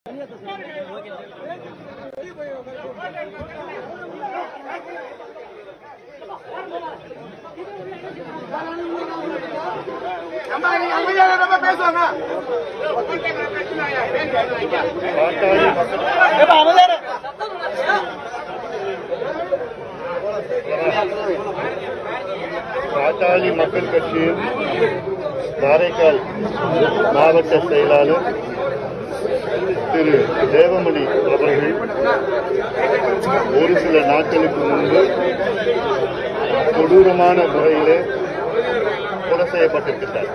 பாட்டாளி மக்கள் கட்சியின் காரைக்கால் மாவட்ட செயலாளர் திரு தேவமணி அவர்கள் ஒரு சில நாட்களுக்கு முன்பு கொடூரமான முறையிலே கொலை செய்யப்பட்டிருக்கிறார்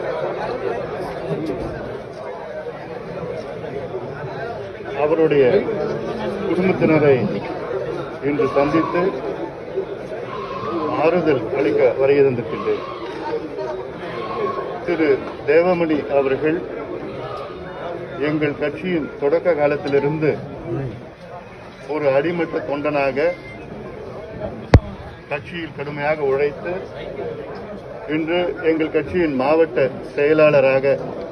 அவருடைய குடும்பத்தினரை இன்று சந்தித்து ஆறுதல் அளிக்க வருகை தந்திருக்கின்றேன் திரு தேவமணி அவர்கள் எங்கள் கட்சியின் தொடக்க காலத்திலிருந்து ஒரு அடிமட்ட தொண்டனாக கட்சியில் கடுமையாக உழைத்து இன்று எங்கள் கட்சியின் மாவட்ட செயலாளராக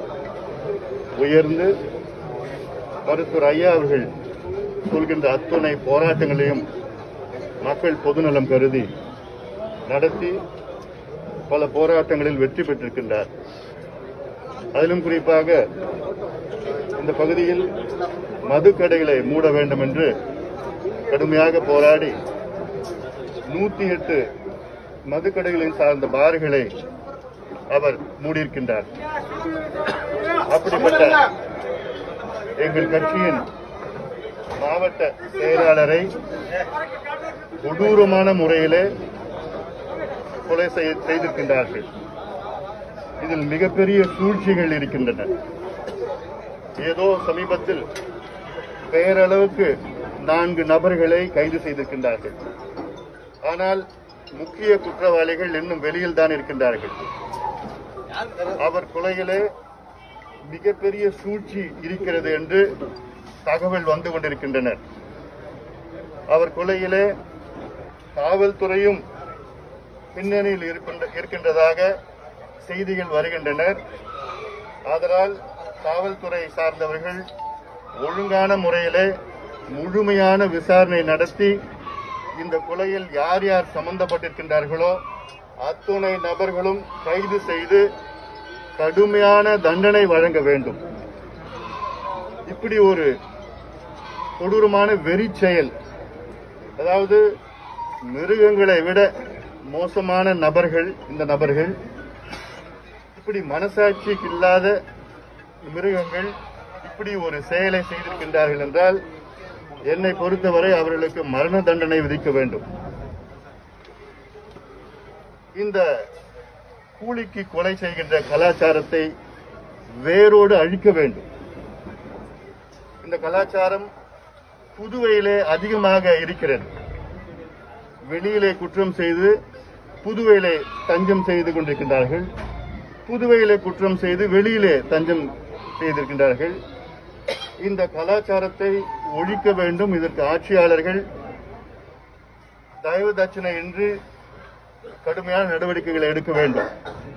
உயர்ந்து மருத்துவர் ஐயா அவர்கள் சொல்கின்ற அத்துணை போராட்டங்களையும் மக்கள் பொதுநலம் கருதி நடத்தி பல போராட்டங்களில் வெற்றி பெற்றிருக்கின்றார் அதிலும் குறிப்பாக இந்த பகுதியில் மதுக்கடைகளை மூட வேண்டும் என்று கடுமையாக போராடி நூத்தி எட்டு மதுக்கடைகளின் சார்ந்த பார்களை அவர் மூடியிருக்கின்றார் அப்படிப்பட்ட எங்கள் கட்சியின் மாவட்ட செயலாளரை கொடூரமான முறையிலே கொலை செய்ய- செய்திருக்கின்றார்கள் இதில் மிகப்பெரிய சூழ்ச்சிகள் இருக்கின்றன ஏதோ சமீபத்தில் பெயரளவுக்கு நான்கு நபர்களை கைது செய்திருக்கின்றார்கள் ஆனால் முக்கிய குற்றவாளிகள் இன்னும் வெளியில் தான் இருக்கின்றார்கள் அவர் கொலையிலே மிகப்பெரிய சூழ்ச்சி இருக்கிறது என்று தகவல் வந்து கொண்டிருக்கின்றனர் அவர் கொலையிலே காவல்துறையும் பின்னணியில் இருக்கின்ற- இருக்கின்றதாக செய்திகள் வருகின்றனர் ஆதலால் காவல்துறை சார்ந்தவர்கள் ஒழுங்கான முறையிலே முழுமையான விசாரணை நடத்தி இந்த கொலையில் யார் யார் சம்பந்தப்பட்டிருக்கின்றார்களோ அத்துணை நபர்களும் கைது செய்து கடுமையான தண்டனை வழங்க வேண்டும் இப்படி ஒரு கொடூரமான வெறி செயல் அதாவது மிருகங்களை விட மோசமான நபர்கள் இந்த நபர்கள் இப்படி மனசாட்சிக்கு இல்லாத மிருகங்கள் இப்படி ஒரு செயலை செய்திருக்கின்றார்கள் என்றால் என்னை பொறுத்தவரை அவர்களுக்கு மரண தண்டனை விதிக்க வேண்டும் இந்த கூலிக்கு கொலை செய்கின்ற கலாச்சாரத்தை வேரோடு அழிக்க வேண்டும் இந்த கலாச்சாரம் புதுவையிலே அதிகமாக இருக்கிறது வெளியிலே குற்றம் செய்து புதுவையிலே தஞ்சம் செய்து கொண்டிருக்கின்றார்கள் புதுவையிலே குற்றம் செய்து வெளியிலே தஞ்சம் செய்திருக்கின்றார்கள் இந்த கலாச்சாரத்தை ஒழிக்க வேண்டும் இதற்கு ஆட்சியாளர்கள் தயவு தட்சணை இன்றி கடுமையான நடவடிக்கைகளை எடுக்க வேண்டும்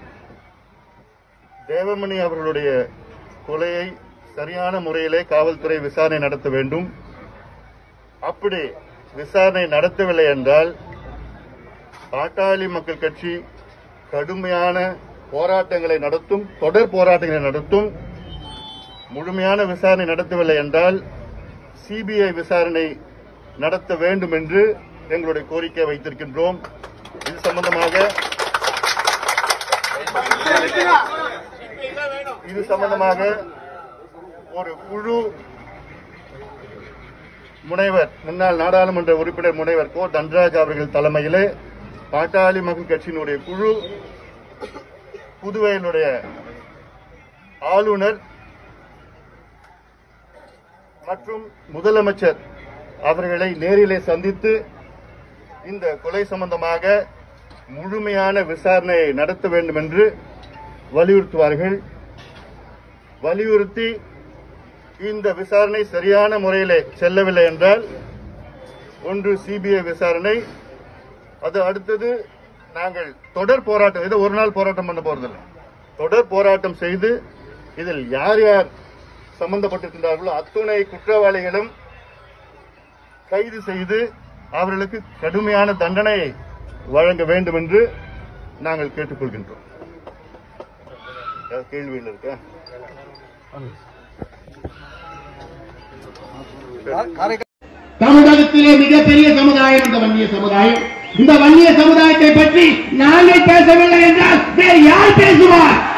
தேவமணி அவர்களுடைய கொலையை சரியான முறையிலே காவல்துறை விசாரணை நடத்த வேண்டும் அப்படி விசாரணை நடத்தவில்லை என்றால் பாட்டாளி மக்கள் கட்சி கடுமையான போராட்டங்களை நடத்தும் தொடர் போராட்டங்களை நடத்தும் முழுமையான விசாரணை நடத்தவில்லை என்றால் சிபிஐ விசாரணை நடத்த வேண்டும் என்று எங்களுடைய கோரிக்கை வைத்திருக்கின்றோம் இது சம்பந்தமாக இது சம்பந்தமாக ஒரு குழு முனைவர் முன்னாள் நாடாளுமன்ற உறுப்பினர் முனைவர் கோ தன்ராஜ் அவர்கள் தலைமையிலே பாட்டாளி மக்கள் கட்சியினுடைய குழு புதுவையினுடைய ஆளுநர் மற்றும் முதலமைச்சர் அவர்களை நேரிலே சந்தித்து இந்த கொலை சம்பந்தமாக முழுமையான விசாரணையை நடத்த வேண்டும் என்று வலியுறுத்துவார்கள் வலியுறுத்தி இந்த விசாரணை சரியான முறையிலே செல்லவில்லை என்றால் ஒன்று சிபிஐ விசாரணை அது அடுத்தது நாங்கள் தொடர் போராட்டம் இதை ஒரு நாள் போராட்டம் பண்ண போறதில்லை தொடர் போராட்டம் செய்து இதில் யார் யார் சம்பந்தப்பட்டிருக்கின்றார்களோ அத்துணை குற்றவாளிகளும் கைது செய்து அவர்களுக்கு கடுமையான தண்டனை வழங்க வேண்டும் என்று நாங்கள் கேட்டுக்கொள்கின்றோம் ஏதாவது கேள்விகள் இருக்கா தமிழகத்திலே மிகப்பெரிய சமுதாயம் இந்த வன்னிய சமுதாயம் இந்த வன்னிய சமுதாயத்தை பற்றி நாங்கள் பேசவில்லை என்றால் வேறு யார் பேசுவார்